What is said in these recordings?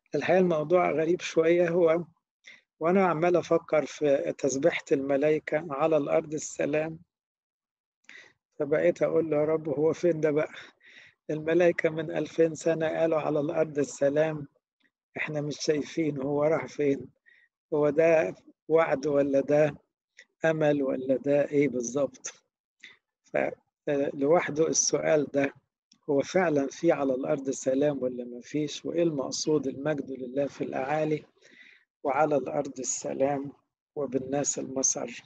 الحقيقة الموضوع غريب شوية هو وأنا عمال أفكر في تسبيحة الملائكة على الأرض السلام فبقيت أقول له يا رب هو فين ده بقى الملائكة من ألفين سنة قالوا على الأرض السلام إحنا مش شايفين هو راح فين هو ده وعد ولا ده أمل ولا ده إيه بالظبط فلوحده السؤال ده هو فعلا في على الأرض سلام ولا ما فيش وإيه المقصود المجد لله في الأعالي وعلى الأرض السلام وبالناس المسر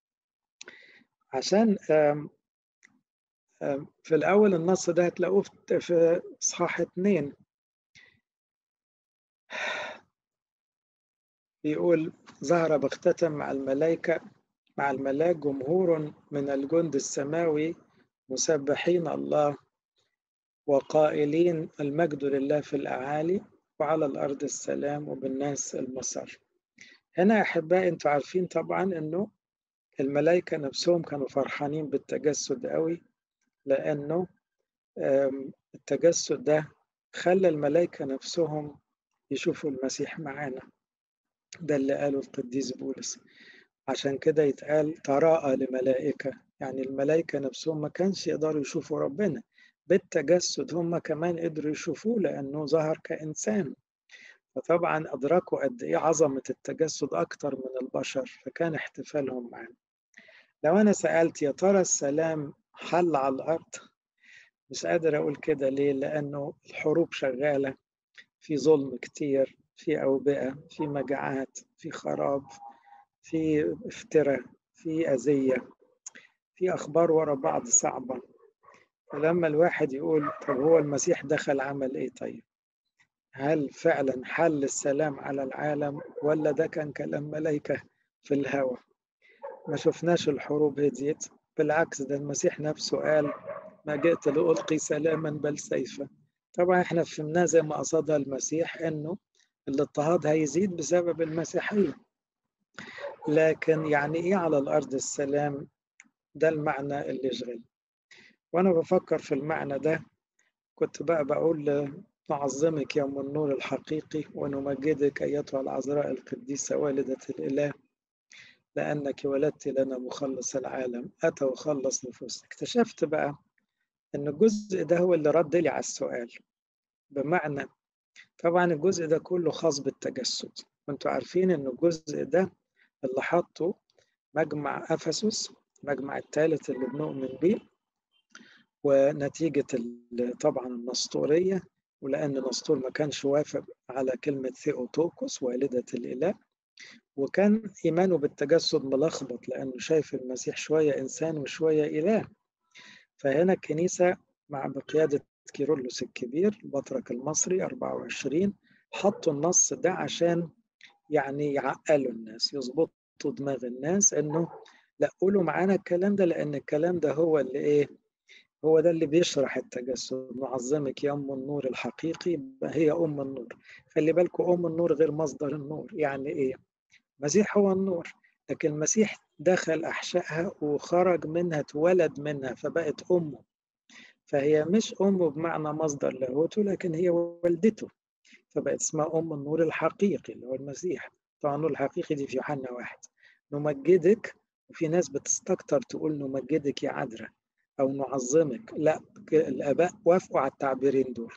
عشان آم آم في الأول النص ده هتلاقوه في إصحاح اتنين بيقول ظهر بغتة مع الملائكة مع الملاك جمهور من الجند السماوي مسبحين الله وقائلين المجد لله في الأعالي وعلى الأرض السلام وبالناس المسار هنا أحبائي أنتوا عارفين طبعا أنه الملائكة نفسهم كانوا فرحانين بالتجسد قوي لأنه التجسد ده خلى الملائكة نفسهم يشوفوا المسيح معانا ده اللي قاله القديس بولس عشان كده يتقال تراءى لملائكة يعني الملائكة نفسهم ما كانش يقدروا يشوفوا ربنا بالتجسد هم كمان قدروا يشوفوه لأنه ظهر كإنسان فطبعا أدركوا قد إيه عظمة التجسد أكتر من البشر فكان احتفالهم معاه لو أنا سألت يا ترى السلام حل على الأرض مش قادر أقول كده ليه لأنه الحروب شغالة في ظلم كتير في أوبئة في مجاعات في خراب في افتراء في أذية في أخبار ورا بعض صعبة فلما الواحد يقول طب هو المسيح دخل عمل إيه طيب هل فعلا حل السلام على العالم ولا ده كان كلام ملائكة في الهوى ما شفناش الحروب هديت بالعكس ده المسيح نفسه قال ما جئت لألقي سلاما بل سيفا طبعا احنا فهمناه زي ما قصدها المسيح انه الاضطهاد هيزيد بسبب المسيحية لكن يعني ايه على الارض السلام ده المعنى اللي يشغل وانا بفكر في المعنى ده كنت بقى بقول نعظمك يا ام النور الحقيقي ونمجدك ايتها العذراء القديسه والده الاله لانك ولدت لنا مخلص العالم اتى وخلص نفوسنا اكتشفت بقى ان الجزء ده هو اللي رد لي على السؤال بمعنى طبعا الجزء ده كله خاص بالتجسد وانتوا عارفين ان الجزء ده اللي حطه مجمع افسس المجمع الثالث اللي بنؤمن بيه ونتيجة طبعا النسطورية ولأن نسطور ما كانش وافق على كلمة ثيوتوكوس والدة الإله وكان إيمانه بالتجسد ملخبط لأنه شايف المسيح شوية إنسان وشوية إله فهنا الكنيسة مع بقيادة كيرلس الكبير البطرك المصري 24 حطوا النص ده عشان يعني يعقلوا الناس يظبطوا دماغ الناس انه لا قولوا معانا الكلام ده لان الكلام ده هو اللي ايه هو ده اللي بيشرح التجسد نعظمك يا ام النور الحقيقي هي ام النور خلي بالكم ام النور غير مصدر النور يعني ايه المسيح هو النور لكن المسيح دخل احشائها وخرج منها اتولد منها فبقت امه فهي مش امه بمعنى مصدر لاهوته لكن هي والدته فبقت اسمها ام النور الحقيقي اللي هو المسيح طبعا النور الحقيقي دي في يوحنا واحد نمجدك وفي ناس بتستكتر تقول نمجدك يا عذراء او نعظمك لا الاباء وافقوا على التعبيرين دول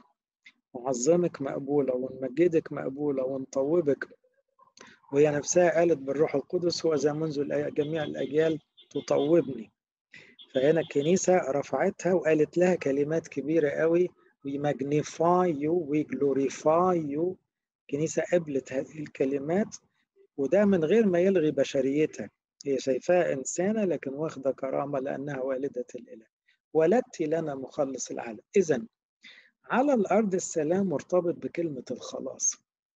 نعظمك مقبوله ونمجدك مقبوله ونطوبك وهي نفسها قالت بالروح القدس هو ذا منذ جميع الاجيال تطوبني فهنا الكنيسه رفعتها وقالت لها كلمات كبيره قوي we magnify you we glorify you الكنيسة قبلت هذه الكلمات وده من غير ما يلغي بشريتها هي شايفاها إنسانة لكن واخدة كرامة لأنها والدة الإله ولدت لنا مخلص العالم إذا على الأرض السلام مرتبط بكلمة الخلاص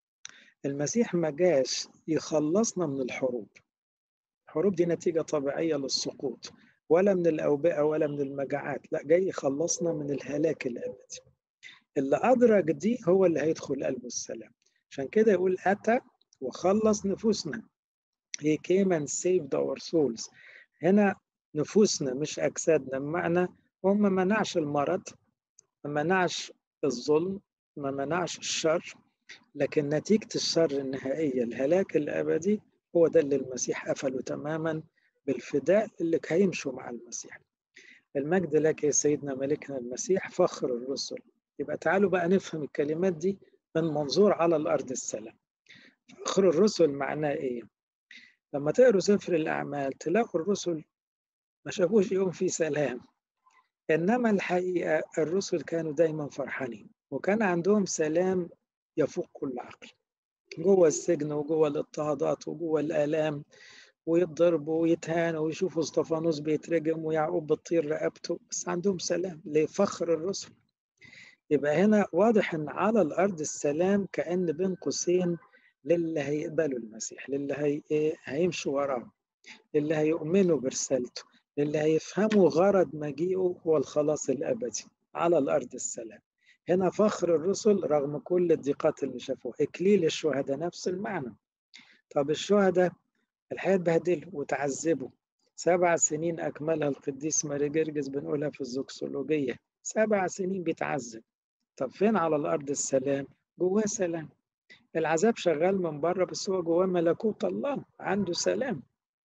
المسيح ما جاش يخلصنا من الحروب الحروب دي نتيجة طبيعية للسقوط ولا من الأوبئة ولا من المجاعات لا جاي يخلصنا من الهلاك الأبدي اللي أدرك دي هو اللي هيدخل قلبه السلام عشان كده يقول أتى وخلص نفوسنا He came and saved our souls هنا نفوسنا مش أجسادنا بمعنى هو ما منعش المرض ما منعش الظلم ما منعش الشر لكن نتيجة الشر النهائية الهلاك الأبدي هو ده اللي المسيح قفله تماما بالفداء اللي هيمشوا مع المسيح المجد لك يا سيدنا ملكنا المسيح فخر الرسل يبقى تعالوا بقى نفهم الكلمات دي من منظور على الأرض السلام فخر الرسل معناه إيه؟ لما تقروا سفر الأعمال تلاقوا الرسل ما شافوش يوم في سلام إنما الحقيقة الرسل كانوا دايما فرحانين وكان عندهم سلام يفوق كل عقل جوه السجن وجوه الاضطهادات وجوه الآلام ويتضربوا ويتهانوا ويشوفوا اسطفانوس بيترجم ويعقوب بتطير رقبته بس عندهم سلام لفخر الرسل يبقى هنا واضح ان على الارض السلام كان بين قوسين للي هيقبلوا المسيح للي هي إيه هيمشوا وراه للي هيؤمنوا برسالته للي هيفهموا غرض مجيئه هو الخلاص الابدي على الارض السلام هنا فخر الرسل رغم كل الضيقات اللي شافوها اكليل الشهداء نفس المعنى طب الشهداء الحياة اتبهدلوا وتعذبوا سبع سنين أكملها القديس ماري جرجس بنقولها في الزوكسولوجية سبع سنين بيتعذب طب فين على الأرض السلام؟ جواه سلام العذاب شغال من بره بس هو جواه ملكوت الله عنده سلام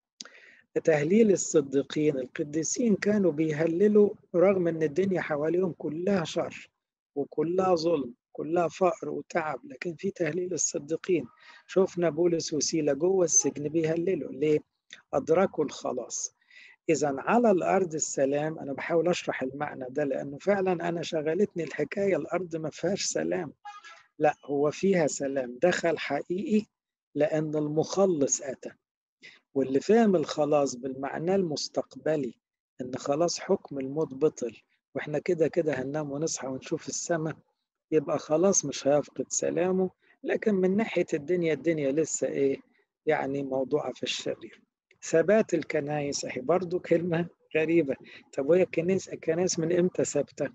تهليل الصديقين القديسين كانوا بيهللوا رغم ان الدنيا حواليهم كلها شر وكلها ظلم كلها فقر وتعب لكن في تهليل الصديقين شفنا بولس وسيلة جوه السجن بيهللوا ليه؟ أدركوا الخلاص إذا على الأرض السلام أنا بحاول أشرح المعنى ده لأنه فعلا أنا شغلتني الحكاية الأرض ما فيهاش سلام لا هو فيها سلام دخل حقيقي لأن المخلص أتى واللي فاهم الخلاص بالمعنى المستقبلي إن خلاص حكم الموت بطل وإحنا كده كده هننام ونصحى ونشوف السماء يبقى خلاص مش هيفقد سلامه لكن من ناحية الدنيا الدنيا لسه إيه يعني موضوعة في الشرير ثبات الكنائس أهي برضو كلمة غريبة طب وهي الكنائس الكنائس من إمتى ثابتة؟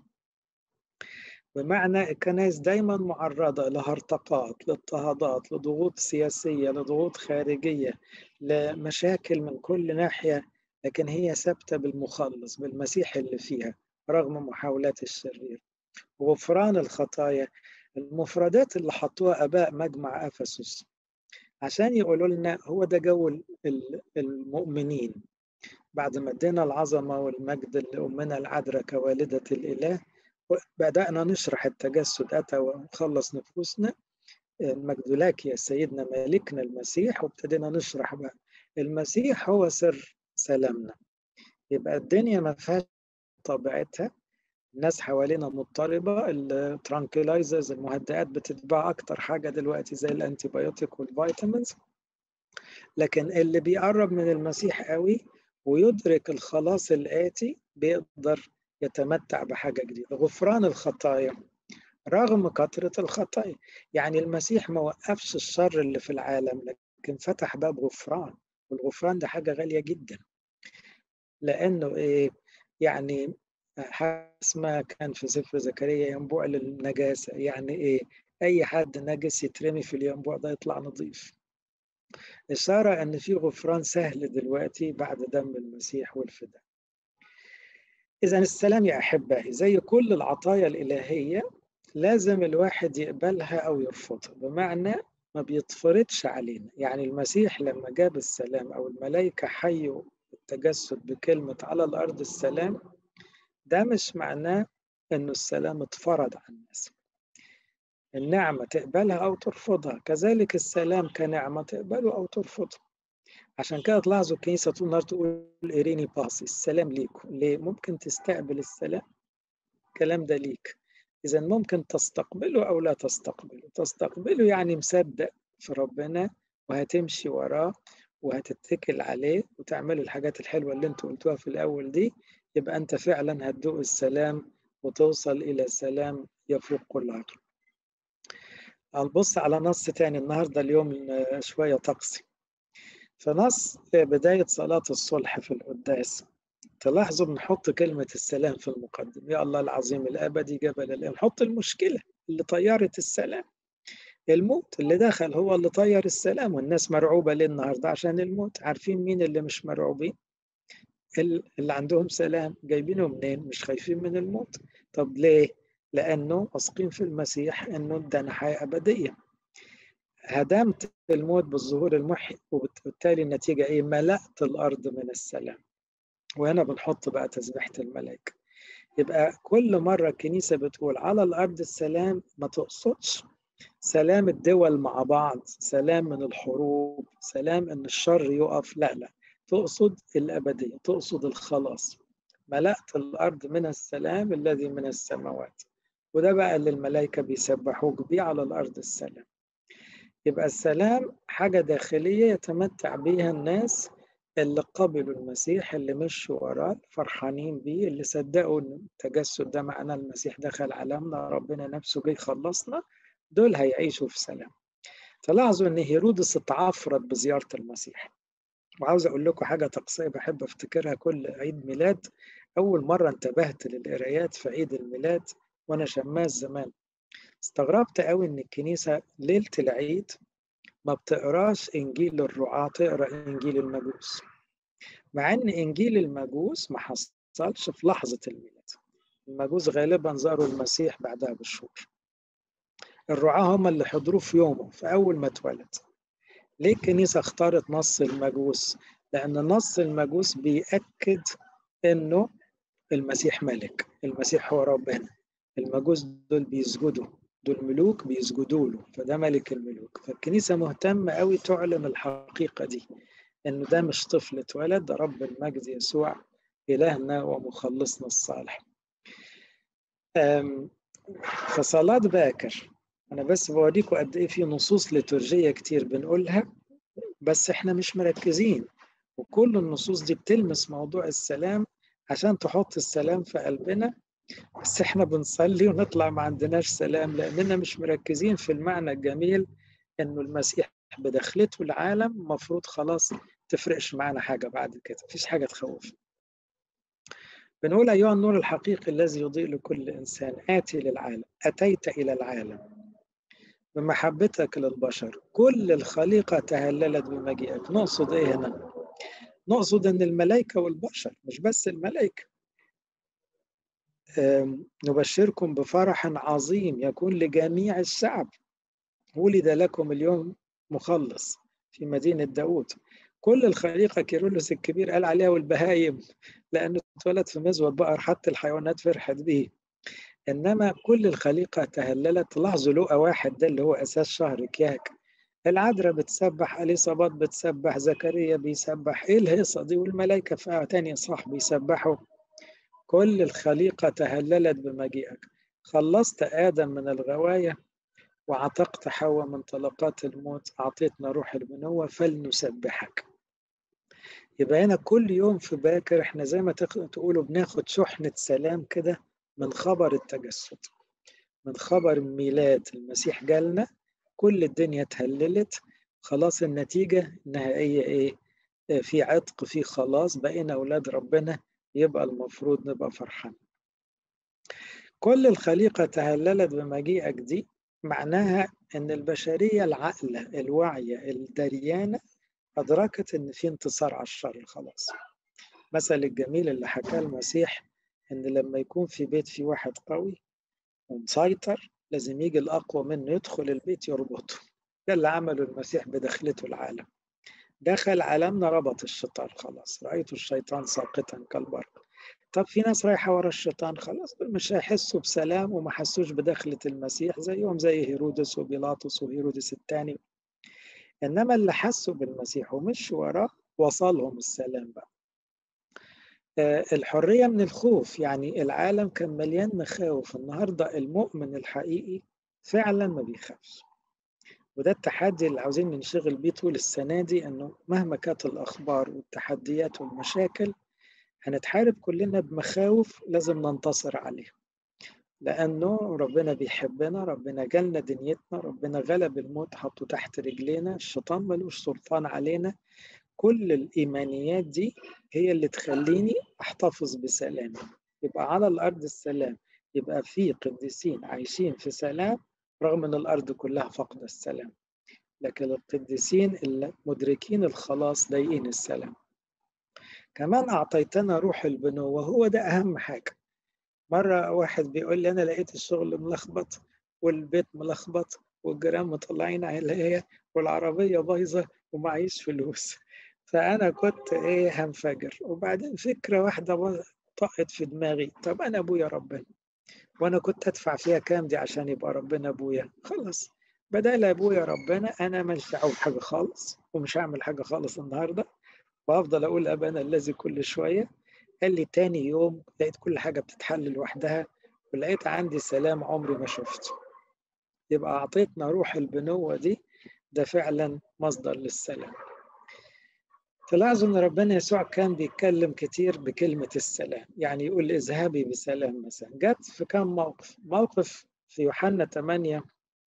بمعنى الكنائس دايما معرضة لهرطقات لاضطهادات لضغوط سياسية لضغوط خارجية لمشاكل من كل ناحية لكن هي ثابتة بالمخلص بالمسيح اللي فيها رغم محاولات الشرير غفران الخطايا المفردات اللي حطوها اباء مجمع افسس عشان يقولوا لنا هو ده جو المؤمنين بعد ما ادينا العظمه والمجد لامنا العذراء كوالده الاله بدانا نشرح التجسد اتى ونخلص نفوسنا المجد لك يا سيدنا مالكنا المسيح وابتدينا نشرح بقى المسيح هو سر سلامنا يبقى الدنيا ما فيهاش طبيعتها الناس حوالينا مضطربة الترانكلايزرز المهدئات بتتباع أكتر حاجة دلوقتي زي الأنتيبيوتيك والفيتامينز لكن اللي بيقرب من المسيح قوي ويدرك الخلاص الآتي بيقدر يتمتع بحاجة جديدة غفران الخطايا رغم كثرة الخطايا يعني المسيح ما وقفش الشر اللي في العالم لكن فتح باب غفران والغفران ده حاجة غالية جدا لأنه إيه يعني اسمها كان في سفر زكريا ينبوع للنجاسة يعني إيه أي حد نجس يترمي في الينبوع ده يطلع نظيف إشارة أن في غفران سهل دلوقتي بعد دم المسيح والفداء إذا السلام يا أحبائي زي كل العطايا الإلهية لازم الواحد يقبلها أو يرفضها بمعنى ما بيتفرضش علينا يعني المسيح لما جاب السلام أو الملائكة حيوا التجسد بكلمة على الأرض السلام ده مش معناه انه السلام اتفرض على الناس النعمة تقبلها أو ترفضها كذلك السلام كنعمة تقبله أو ترفضه عشان كده تلاحظوا الكنيسة طول النهار تقول إيريني باسي السلام ليكم ليه؟ ممكن تستقبل السلام الكلام ده ليك إذا ممكن تستقبله أو لا تستقبله تستقبله يعني مصدق في ربنا وهتمشي وراه وهتتكل عليه وتعمل الحاجات الحلوة اللي انتوا قلتوها في الأول دي يبقى أنت فعلا هتدوق السلام وتوصل إلى سلام يفوق كل عقل هنبص على نص تاني النهاردة اليوم شوية طقسي فنص بداية صلاة الصلح في القداس تلاحظوا بنحط كلمة السلام في المقدم يا الله العظيم الأبدي جبل الأم نحط المشكلة اللي طيرت السلام الموت اللي دخل هو اللي طير السلام والناس مرعوبة ليه النهاردة عشان الموت عارفين مين اللي مش مرعوبين اللي عندهم سلام جايبينه منين مش خايفين من الموت طب ليه لأنه واثقين في المسيح أنه ادانا حياة أبدية هدمت الموت بالظهور المحي وبالتالي النتيجة إيه؟ ملأت الأرض من السلام وهنا بنحط بقى تسبيحة الملائكة يبقى كل مرة الكنيسة بتقول على الأرض السلام ما تقصدش سلام الدول مع بعض سلام من الحروب سلام ان الشر يقف لا لا تقصد الابديه تقصد الخلاص ملأت الارض من السلام الذي من السماوات وده بقى اللي الملائكه بيسبحوك بيه على الارض السلام يبقى السلام حاجه داخليه يتمتع بيها الناس اللي قبلوا المسيح اللي مشوا وراه فرحانين بيه اللي صدقوا ان التجسد ده معناه المسيح دخل عالمنا ربنا نفسه جه يخلصنا دول هيعيشوا في سلام تلاحظوا ان هيرودس اتعفرت بزياره المسيح وعاوز اقول لكم حاجه طقسيه بحب افتكرها كل عيد ميلاد اول مره انتبهت للقرايات في عيد الميلاد وانا شماس زمان استغربت قوي ان الكنيسه ليله العيد ما بتقراش انجيل الرعاة تقرا انجيل المجوس مع ان انجيل المجوس ما حصلش في لحظه الميلاد المجوس غالبا زاروا المسيح بعدها بشهور الرعاة هم اللي حضروه في يومه في أول ما اتولد ليه الكنيسة اختارت نص المجوس؟ لأن نص المجوس بيأكد إنه المسيح ملك المسيح هو ربنا المجوس دول بيسجدوا دول ملوك بيسجدوا له فده ملك الملوك فالكنيسة مهتمة قوي تعلن الحقيقة دي إنه ده مش طفل اتولد ده رب المجد يسوع إلهنا ومخلصنا الصالح فصلاة باكر أنا بس بوريكم قد إيه في نصوص ليتورجية كتير بنقولها بس إحنا مش مركزين وكل النصوص دي بتلمس موضوع السلام عشان تحط السلام في قلبنا بس إحنا بنصلي ونطلع ما عندناش سلام لأننا مش مركزين في المعنى الجميل إنه المسيح بدخلته العالم المفروض خلاص تفرقش معانا حاجة بعد كده مفيش حاجة تخوف بنقول أيها النور الحقيقي الذي يضيء لكل إنسان آتي للعالم أتيت إلى العالم بمحبتك للبشر كل الخليقة تهللت بمجيئك نقصد إيه هنا؟ نقصد أن الملائكة والبشر مش بس الملائكة نبشركم بفرح عظيم يكون لجميع الشعب ولد لكم اليوم مخلص في مدينة داود كل الخليقة كيرلس الكبير قال عليها والبهايم لأنه اتولد في مزود بقر حتى الحيوانات فرحت به إنما كل الخليقة تهللت لاحظوا لقى واحد ده اللي هو أساس شهر كياك العذراء بتسبح اليصابات بتسبح زكريا بيسبح ايه الهيصه دي والملائكه في تاني صح بيسبحوا كل الخليقه تهللت بمجيئك خلصت ادم من الغوايه وعتقت حواء من طلقات الموت اعطيتنا روح البنوه فلنسبحك يبقى هنا كل يوم في باكر احنا زي ما تقولوا بناخد شحنه سلام كده من خبر التجسد من خبر ميلاد المسيح جالنا كل الدنيا اتهللت خلاص النتيجة النهائية إيه؟ في عتق في خلاص بقينا أولاد ربنا يبقى المفروض نبقى فرحان كل الخليقة تهللت بمجيئك دي معناها إن البشرية العقلة الواعية الدريانة أدركت إن في انتصار على الشر خلاص مثل الجميل اللي حكاه المسيح إن لما يكون في بيت في واحد قوي ومسيطر لازم يجي الأقوى منه يدخل البيت يربطه ده اللي عمله المسيح بدخلته العالم دخل عالمنا ربط الشيطان خلاص رأيت الشيطان ساقطا كالبرق طب في ناس رايحة ورا الشيطان خلاص مش هيحسوا بسلام وما حسوش بدخلة المسيح زيهم زي هيرودس وبيلاطس وهيرودس الثاني إنما اللي حسوا بالمسيح ومشوا وراه وصلهم السلام بقى الحرية من الخوف يعني العالم كان مليان مخاوف النهاردة المؤمن الحقيقي فعلا ما بيخافش وده التحدي اللي عاوزين ننشغل بيه طول السنة دي أنه مهما كانت الأخبار والتحديات والمشاكل هنتحارب كلنا بمخاوف لازم ننتصر عليها لأنه ربنا بيحبنا ربنا جالنا دنيتنا ربنا غلب الموت حطه تحت رجلينا الشيطان ملوش سلطان علينا كل الإيمانيات دي هي اللي تخليني أحتفظ بسلامي يبقى على الأرض السلام يبقى في قديسين عايشين في سلام رغم أن الأرض كلها فقد السلام لكن القديسين اللي مدركين الخلاص ضايقين السلام كمان أعطيتنا روح البنوة وهو ده أهم حاجة مرة واحد بيقول لي أنا لقيت الشغل ملخبط والبيت ملخبط والجيران مطلعين عليا والعربية بايظة ومعيش فلوس فأنا كنت إيه هنفجر وبعدين فكرة واحدة طقت في دماغي طب أنا أبويا ربنا وأنا كنت أدفع فيها كام دي عشان يبقى ربنا أبويا خلاص بدل أبويا ربنا أنا مالش دعوة بحاجة خالص ومش هعمل حاجة خالص النهاردة وأفضل أقول أبانا الذي كل شوية قال لي تاني يوم لقيت كل حاجة بتتحل لوحدها ولقيت عندي سلام عمري ما شفته يبقى أعطيتنا روح البنوة دي ده فعلا مصدر للسلام تلاحظوا ان ربنا يسوع كان بيتكلم كتير بكلمة السلام يعني يقول اذهبي بسلام مثلا جت في كم موقف موقف في يوحنا 8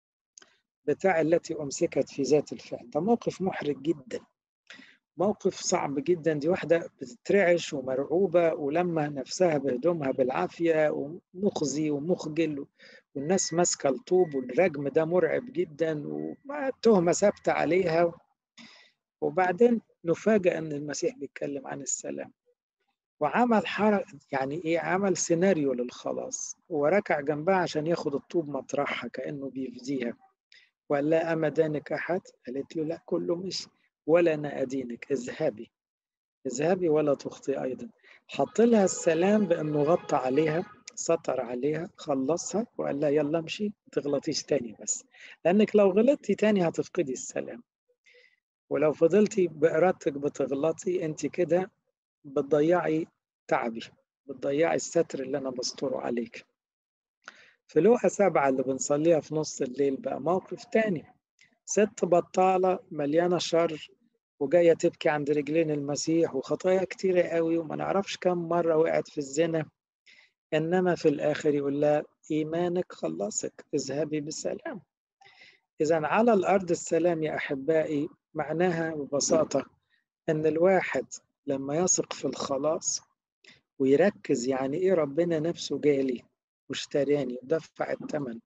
بتاع التي أمسكت في ذات الفعل ده موقف محرج جدا موقف صعب جدا دي واحدة بتترعش ومرعوبة ولما نفسها بهدومها بالعافية ومخزي ومخجل والناس ماسكة الطوب والرجم ده مرعب جدا والتهمة ثابتة عليها وبعدين نفاجأ أن المسيح بيتكلم عن السلام وعمل حركة يعني إيه عمل سيناريو للخلاص وركع جنبها عشان ياخد الطوب مطرحها كأنه بيفديها وقال لا أما دانك أحد قالت له لا كله مش ولا أنا أدينك اذهبي اذهبي ولا تخطي أيضا حط لها السلام بأنه غطى عليها سطر عليها خلصها وقال لها يلا امشي تغلطيش تاني بس لأنك لو غلطتي تاني هتفقدي السلام ولو فضلتي بإرادتك بتغلطي أنت كده بتضيعي تعبي بتضيعي الستر اللي أنا بستره عليك في لوحة سبعة اللي بنصليها في نص الليل بقى موقف تاني ست بطالة مليانة شر وجاية تبكي عند رجلين المسيح وخطايا كتيرة قوي وما نعرفش كم مرة وقعت في الزنا إنما في الآخر يقول لها إيمانك خلصك اذهبي بالسلام إذا على الأرض السلام يا أحبائي معناها ببساطة أن الواحد لما يثق في الخلاص ويركز يعني إيه ربنا نفسه جالي واشتراني ودفع الثمن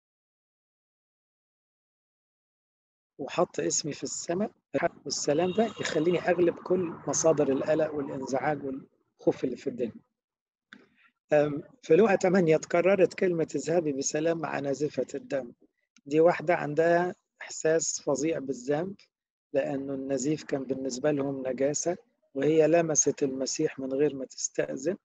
وحط اسمي في السماء والسلام ده يخليني أغلب كل مصادر القلق والانزعاج والخوف اللي في الدنيا في لوقا 8 تكررت كلمة اذهبي بسلام مع نازفة الدم دي واحدة عندها إحساس فظيع بالذنب لأنه النزيف كان بالنسبة لهم نجاسة وهي لمست المسيح من غير ما تستأذن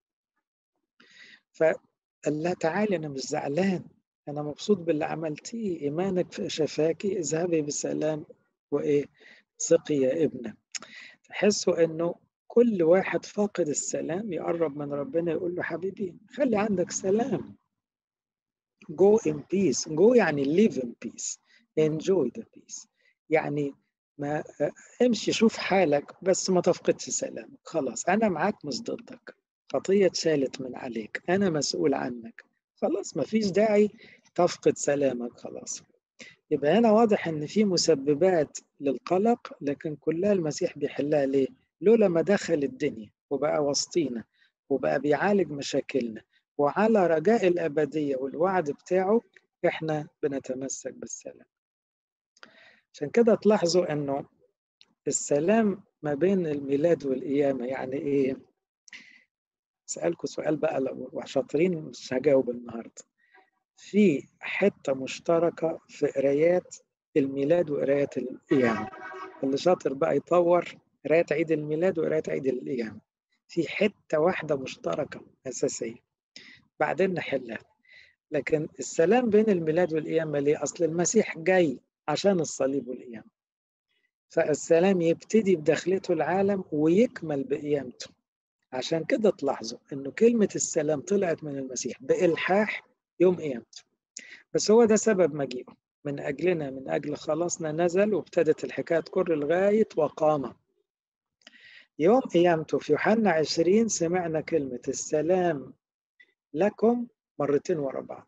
فقال لها تعالي أنا مش زعلان أنا مبسوط باللي عملتيه إيمانك شفاكي اذهبي بسلام وإيه ثقي يا ابنة تحسوا إنه كل واحد فاقد السلام يقرب من ربنا يقول له حبيبي خلي عندك سلام go in peace go يعني live in peace enjoy the peace يعني ما امشي شوف حالك بس ما تفقدش سلامك خلاص انا معاك مش ضدك خطية اتشالت من عليك انا مسؤول عنك خلاص ما فيش داعي تفقد سلامك خلاص يبقى هنا واضح ان في مسببات للقلق لكن كلها المسيح بيحلها ليه لولا ما دخل الدنيا وبقى وسطينا وبقى بيعالج مشاكلنا وعلى رجاء الأبدية والوعد بتاعه إحنا بنتمسك بالسلام عشان كده تلاحظوا أنه السلام ما بين الميلاد والقيامة يعني إيه؟ سألكم سؤال بقى لو شاطرين مش هجاوب النهاردة في حتة مشتركة في قرايات الميلاد وقرايات القيامة اللي شاطر بقى يطور قراية عيد الميلاد وقراية عيد القيامة في حتة واحدة مشتركة أساسية بعدين نحلها لكن السلام بين الميلاد والقيامة ليه؟ أصل المسيح جاي عشان الصليب والقيامة فالسلام يبتدي بدخلته العالم ويكمل بقيامته عشان كده تلاحظوا انه كلمة السلام طلعت من المسيح بإلحاح يوم قيامته بس هو ده سبب مجيئه من أجلنا من أجل خلاصنا نزل وابتدت الحكاية تكر لغاية وقام يوم قيامته في يوحنا عشرين سمعنا كلمة السلام لكم مرتين ورا بعض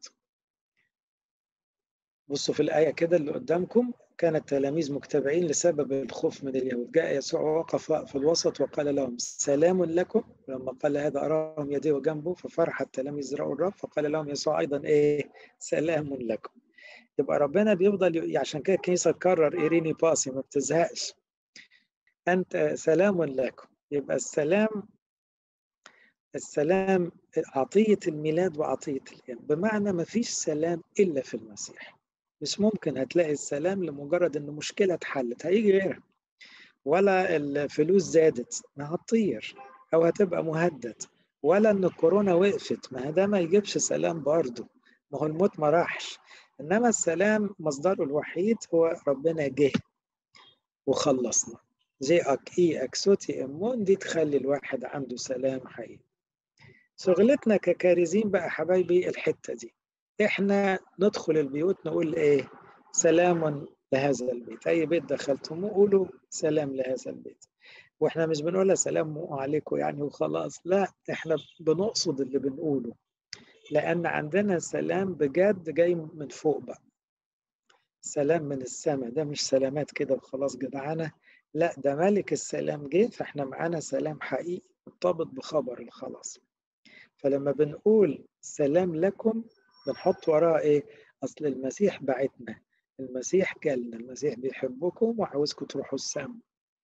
بصوا في الآية كده اللي قدامكم كان التلاميذ مجتمعين لسبب الخوف من اليهود جاء يسوع ووقف في الوسط وقال لهم سلام لكم ولما قال هذا أراهم يديه وجنبه ففرح التلاميذ رأوا الرب فقال لهم يسوع أيضا إيه سلام لكم يبقى ربنا بيفضل عشان كده الكنيسة تكرر إيريني باسي ما بتزهقش أنت سلام لكم يبقى السلام السلام عطية الميلاد وعطية القيام بمعنى ما فيش سلام إلا في المسيح مش ممكن هتلاقي السلام لمجرد ان مشكلة اتحلت هيجي غيرها ولا الفلوس زادت ما هتطير او هتبقى مهدد ولا ان الكورونا وقفت ما ده ما يجيبش سلام برضه ما هو الموت ما راحش انما السلام مصدره الوحيد هو ربنا جه وخلصنا جي اك اي اكسوتي امون دي تخلي الواحد عنده سلام حقيقي شغلتنا ككارزين بقى حبايبي الحته دي احنا ندخل البيوت نقول ايه سلام لهذا البيت اي بيت دخلتم قولوا سلام لهذا البيت واحنا مش بنقولها سلام عليكم يعني وخلاص لا احنا بنقصد اللي بنقوله لان عندنا سلام بجد جاي من فوق بقى سلام من السماء ده مش سلامات كده وخلاص جدعانه لا ده ملك السلام جه فاحنا معانا سلام حقيقي مرتبط بخبر الخلاص فلما بنقول سلام لكم بنحط وراه ايه اصل المسيح بعتنا المسيح جالنا المسيح بيحبكم وعاوزكم تروحوا السماء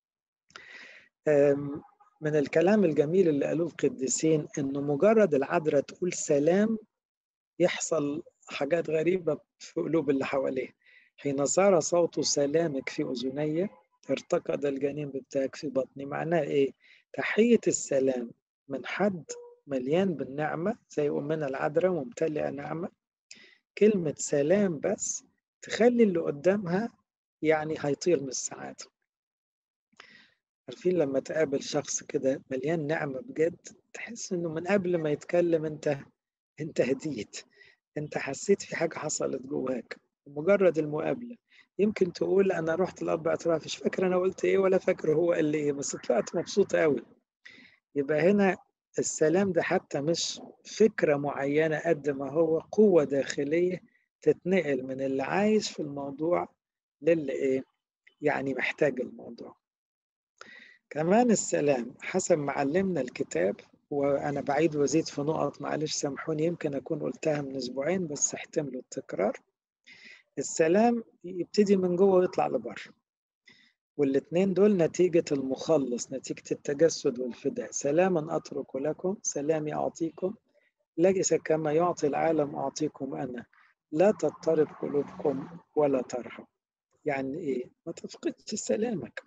من الكلام الجميل اللي قالوه القديسين انه مجرد العذراء تقول سلام يحصل حاجات غريبة في قلوب اللي حواليه حين صار صوت سلامك في أذني ارتقد الجنين بتاعك في بطني معناه ايه تحية السلام من حد مليان بالنعمة زي أمنا العذراء ممتلئة نعمة كلمة سلام بس تخلي اللي قدامها يعني هيطير من السعادة عارفين لما تقابل شخص كده مليان نعمة بجد تحس انه من قبل ما يتكلم انت انت هديت انت حسيت في حاجة حصلت جواك مجرد المقابلة يمكن تقول انا رحت الاب اعتراف مش فاكر انا قلت ايه ولا فاكر هو قال لي ايه بس طلعت مبسوط قوي يبقى هنا السلام ده حتى مش فكرة معينة قد ما هو قوة داخلية تتنقل من اللي عايش في الموضوع للي ايه يعني محتاج الموضوع كمان السلام حسب ما علمنا الكتاب وأنا بعيد وزيد في نقط معلش سامحوني يمكن أكون قلتها من أسبوعين بس احتملوا التكرار السلام يبتدي من جوه ويطلع لبره والاتنين دول نتيجة المخلص نتيجة التجسد والفداء سلاما أترك لكم سلامي أعطيكم ليس كما يعطي العالم أعطيكم أنا لا تضطرب قلوبكم ولا ترهب يعني إيه ما تفقدش سلامك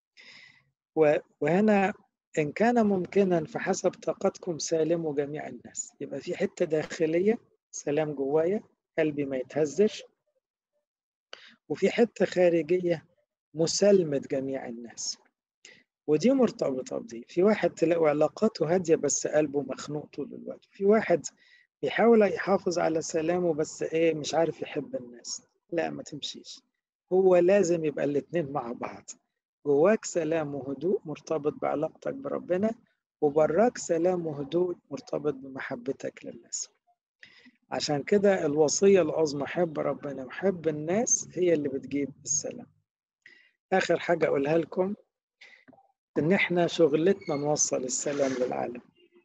وهنا إن كان ممكنا فحسب طاقتكم سالموا جميع الناس يبقى في حتة داخلية سلام جوايا قلبي ما يتهزش وفي حتة خارجية مسالمة جميع الناس ودي مرتبطة بدي في واحد تلاقوا علاقاته هادية بس قلبه مخنوق طول الوقت في واحد بيحاول يحافظ على سلامه بس ايه مش عارف يحب الناس لا ما تمشيش هو لازم يبقى الاتنين مع بعض جواك سلام وهدوء مرتبط بعلاقتك بربنا وبراك سلام وهدوء مرتبط بمحبتك للناس عشان كده الوصية العظمى حب ربنا وحب الناس هي اللي بتجيب السلام آخر حاجة أقولها لكم إن إحنا شغلتنا نوصل السلام للعالم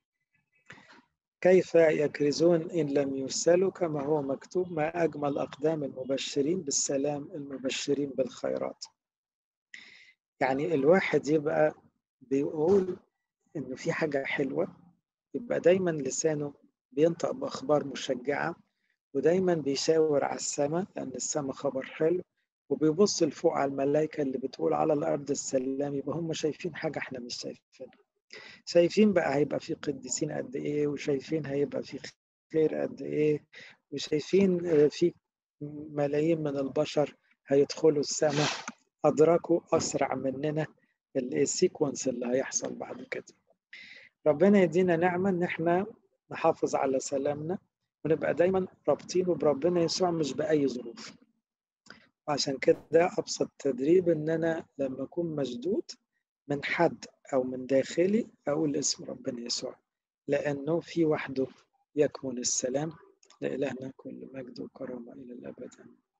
كيف يكرزون إن لم يرسلوا كما هو مكتوب ما أجمل أقدام المبشرين بالسلام المبشرين بالخيرات يعني الواحد يبقى بيقول إنه في حاجة حلوة يبقى دايما لسانه بينطق بأخبار مشجعة ودايما بيشاور على السماء لأن السماء خبر حلو وبيبص لفوق على الملائكة اللي بتقول على الأرض السلام يبقى هم شايفين حاجة احنا مش شايفينها شايفين بقى هيبقى في قديسين قد إيه وشايفين هيبقى في خير قد إيه وشايفين في ملايين من البشر هيدخلوا السماء أدركوا أسرع مننا السيكونس اللي هيحصل بعد كده ربنا يدينا نعمة إن إحنا نحافظ على سلامنا ونبقى دايما رابطينه بربنا يسوع مش بأي ظروف وعشان كده أبسط تدريب إن أنا لما أكون مشدود من حد أو من داخلي أقول اسم ربنا يسوع لأنه في وحده يكمن السلام لإلهنا كل مجد وكرامة إلى الأبد